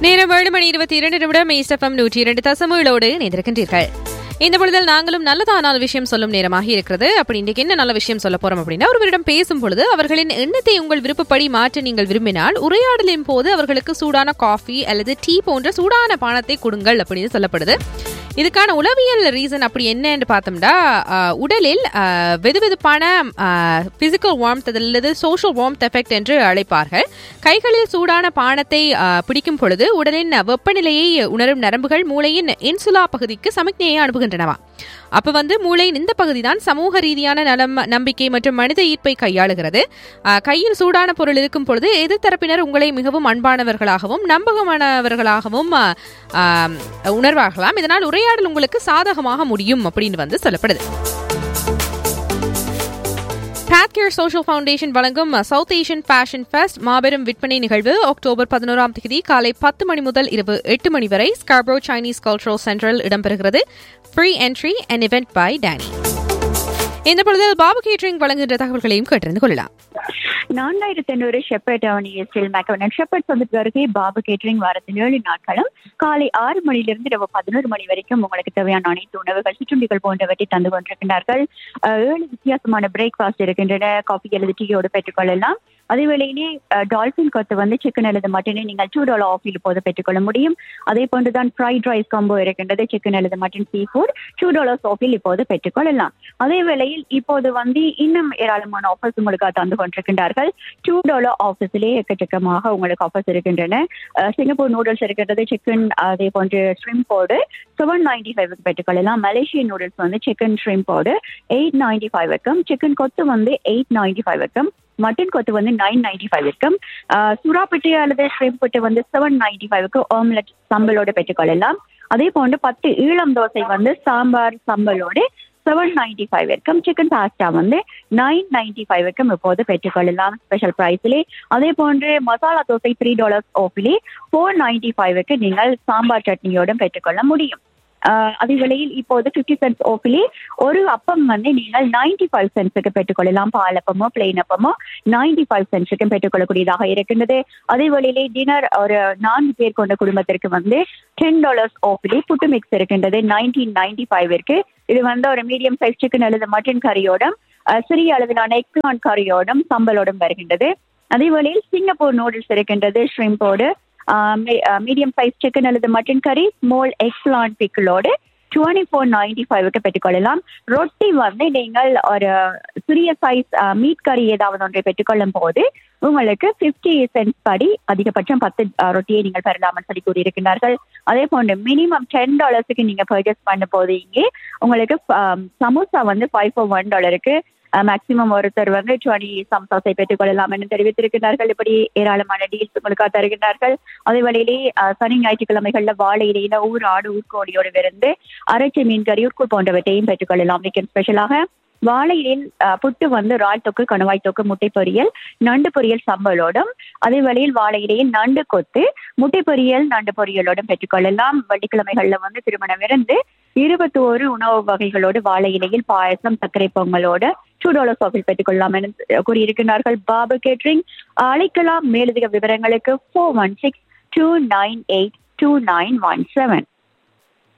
நேரம் ஏழு மணி இருபத்தி இரண்டு நிமிடம் எஃப்எம் நூற்றி இரண்டு தசமங்களோடு இணைந்திருக்கின்றீர்கள் இந்த பொழுதில் நாங்களும் நல்லதான விஷயம் சொல்லும் நேரமாக இருக்கிறது அப்படி இன்றைக்கு என்ன நல்ல விஷயம் சொல்ல போறோம் அப்படின்னா ஒருவரிடம் பேசும் பொழுது அவர்களின் எண்ணத்தை உங்கள் விருப்பப்படி மாற்ற நீங்கள் விரும்பினால் உரையாடலின் போது அவர்களுக்கு சூடான காஃபி அல்லது டீ போன்ற சூடான பானத்தை கொடுங்கள் அப்படின்னு சொல்லப்படுது இதுக்கான உளவியல் ரீசன் அப்படி என்னன்னு பார்த்தோம்னா ஆஹ், உடலில் ஆஹ், வெதுவெதுப்பான பிசிக்கல் வார்ம்த் அல்லது சோஷியல் வார்ம்த் எஃபெக்ட் என்று அழைப்பார்கள் கைகளில் சூடான பானத்தை ஆஹ், பிடிக்கும் பொழுது உடலின் வெப்பநிலையை உணரும் நரம்புகள் மூளையின் இன்சுலா பகுதிக்கு சமிக்ஞையை அனுப்புகின்றனவா அப்ப வந்து மூளையின் இந்த பகுதி தான் சமூக ரீதியான நலம் நம்பிக்கை மற்றும் மனித ஈர்ப்பை கையாளுகிறது ஆஹ், கையில் சூடான பொருள் இருக்கும் பொழுது எதிர்த்தரப்பினர் உங்களை மிகவும் அன்பானவர்களாகவும் நம்பகமானவர்களாகவும் ஆஹ், ஆஹ், உணர்வாகலாம் இதனால் உரையாடல் உங்களுக்கு சாதகமாக முடியும் அப்படின்னு வந்து சொல்லப்படுது பாத்கேர் சோஷியல் ஃபவுண்டேஷன் வழங்கும் சவுத் ஏஷியன் ஃபேஷன் ஃபெஸ்ட் மாபெரும் விற்பனை நிகழ்வு அக்டோபர் பதினோராம் தேதி காலை பத்து மணி முதல் இரவு எட்டு மணி வரை ஸ்கார்ப்ரோ சைனீஸ் கல்ச்சரல் சென்டரில் இடம்பெறுகிறது free entry and event by Danny இந்த பொழுதில் பாபு கேட்டரிங் வழங்குகின்ற தகவல்களையும் கேட்டிருந்து கொள்ளலாம் நான்காயிரத்தி ஐநூறு ஷெப்பர்ட் அவனியத்தில் மேக்கவனன் ஷெப்பர்ட் சந்திப்பு அருகே பாபு கேட்டரிங் வாரத்தில் ஏழு நாட்களும் காலை ஆறு மணியிலிருந்து இரவு பதினோரு மணி வரைக்கும் உங்களுக்கு தேவையான அனைத்து உணவுகள் சிற்றுண்டிகள் போன்றவற்றை தந்து கொண்டிருக்கின்றார்கள் அஹ், ஏழு வித்தியாசமான பிரேக்ஃபாஸ்ட் இருக்கின்றன காஃபி அல்லது டீயோடு பெற்றுக்கொள்ளலாம் அதே வேளையிலே அஹ், டால்பின் கொத்து வந்து சிக்கன் அல்லது மட்டனை நீங்கள் டூ டாலர் ஆஃபில் இப்போது பெற்றுக்கொள்ள முடியும் அதே போன்றுதான் ஃப்ரைட் ரைஸ் காம்போ இருக்கின்றது சிக்கன் அல்லது mutton seafood two dollars ஆஃபில் இப்போது பெற்றுக்கொள்ளலாம் அதே வேளையில் இப்போது வந்து இன்னும் ஏராளமான ஆஃபர்ஸ் உங்களுக்கு தந்து கொண்டிருக்கின்றார்கள் டூ டாலர் ஆஃபர்ஸிலே எக்கச்சக்கமாக உங்களுக்கு ஆஃபர்ஸ் இருக்கின்றன அஹ், சிங்கப்பூர் நூடுல்ஸ் இருக்கின்றது சிக்கன் அதே போன்று ஷ்ரிம்போடு செவன் நைன்டி ஃபைவ்க்கு பெற்றுக்கொள்ளலாம் மலேசியன் நூடுல்ஸ் வந்து சிக்கன் ஷ்ரிம்போடு எயிட் நைன்டி ஃபைவ் இருக்கும் சிக்கன் கொத்து வந்து எயிட் நைன்டி ஃபைவ் இருக்கும் மட்டன் கொத்து வந்து நைன் நைன்டி ஃபைவ் இருக்கும் அஹ், சுறாப்பட்டு அல்லது ஷ்ரிம்புட்டு வந்து செவன் நைன்டி ஃபைவ்க்கு ஆம்லெட் சம்பலோடு பெற்றுக்கொள்ளலாம் அதே போன்று பத்து ஈழம் தோசை வந்து சாம்பார் சம்பலோடு செவன் நைன்டி ஃபைவ் இருக்கும் சிக்கன் பாஸ்டா வந்து நைன் நைன்டி ஃபைவ் இருக்கும் இப்போது பெற்றுக்கொள்ளலாம் ஸ்பெஷல் ப்ரைஸிலே அதே போன்று மசாலா தோசை த்ரீ டாலர்ஸ் ஆஃபிலே ஃபோர் நைன்டி ஃபைவ்க்கு நீங்கள் சாம்பார் சட்னியோடும் பெற்றுக்கொள்ள முடியும் ஆஹ் அதே வேளையில் இப்போது ஃபிஃப்டி சென்ட்ஸ் ஆஃபிலே ஒரு அப்பம் வந்து நீங்கள் நைன்டி ஃபைவ் சென்ட்ஸுக்கு பெற்றுக்கொள்ளலாம் பால் அப்பமோ பிளெயின் அப்பமோ நைன்டி ஃபைவ் சென்ட்ஸுக்கும் பெற்றுக்கொள்ளக்கூடியதாக இருக்கின்றது அதே வேளையிலே டின்னர் ஒரு நான்கு பேர் கொண்ட குடும்பத்திற்கு வந்து டென் டாலர்ஸ் ஆஃபிலே புட்டு மிக்ஸ் இருக்கின்றது நைன்டீன் நைன்டி ஃபைவ் இருக்கு இது வந்து ஒரு மீடியம் சைஸ் சிக்கன் அல்லது மட்டன் கறியோடும் அஹ், சிறிய அளவிலான எக்லான் கறியோடும் சம்பலோடும் வருகின்றது அதே வேளையில் சிங்கப்பூர் நூடுல்ஸ் இருக்கின்றது ஷ்ரிம்போடு மீடியம் சைஸ் சிக்கன் அல்லது மட்டன் கறி ஸ்மால் எக்ஸ்லான் பிக்கிளோடு டுவெண்ட்டி ஃபோர் நைன்டி ஃபைவ்க்கு பெற்றுக்கொள்ளலாம் ரொட்டி வந்து நீங்கள் ஒரு சிறிய சைஸ் மீட் கறி ஏதாவது ஒன்றை பெற்றுக்கொள்ளும் போது உங்களுக்கு ஃபிஃப்டி சென்ட்ஸ் படி அதிகபட்சம் பத்து அஹ், ரொட்டியை நீங்கள் பெறலாம்னு சொல்லி கூறியிருக்கிறார்கள் அதே போன்று மினிமம் டென் டாலர்ஸுக்கு நீங்க பர்ச்சேஸ் பண்ண போது இங்கே உங்களுக்கு அஹ், சமோசா வந்து ஃபைவ் ஃபோர் ஒன் டாலருக்கு மேக்சிமம் ஒருத்தர் வந்து டுவெண்ட்டி சம்சாஸை பெற்றுக்கொள்ளலாம் என்று தெரிவித்திருக்கிறார்கள் இப்படி ஏராளமான டீல்ஸ் உங்களுக்காக தருகின்றார்கள் அதே வழியிலே அஹ், சனி ஞாயிற்றுக்கிழமைகள்ல வாழை இலையில ஊர் ஆடு ஊர்கோடியோடு இருந்து அரைச்சி மீன் கறி ஊர்கூர் போன்றவற்றையும் பெற்றுக்கொள்ளலாம் வீக்கெண்ட் ஸ்பெஷலாக வாழையிலில் அஹ், புட்டு வந்து ரால் தொக்கு கணுவாய் தொக்கு முட்டை பொரியல் நண்டு பொரியல் சம்பலோடும் அதே வழியில் வாழையிலேயே நண்டு கொத்து முட்டை பொரியல் நண்டு பொரியலோடும் பெற்றுக்கொள்ளலாம் வெள்ளிக்கிழமைகள்ல வந்து திருமணம் இருந்து இருபத்தி ஒரு உணவு வகைகளோடு வாழை இலையில் பாயசம் சர்க்கரை பொங்கலோடு டூ டாலர்ஸ் ஆஃபில் பெற்றுக்கொள்ளலாம் என கூறியிருக்கிறார்கள் பாபு கேட்ரிங் அழைக்கலாம் மேலதிக விவரங்களுக்கு four one six two nine eight two nine one seven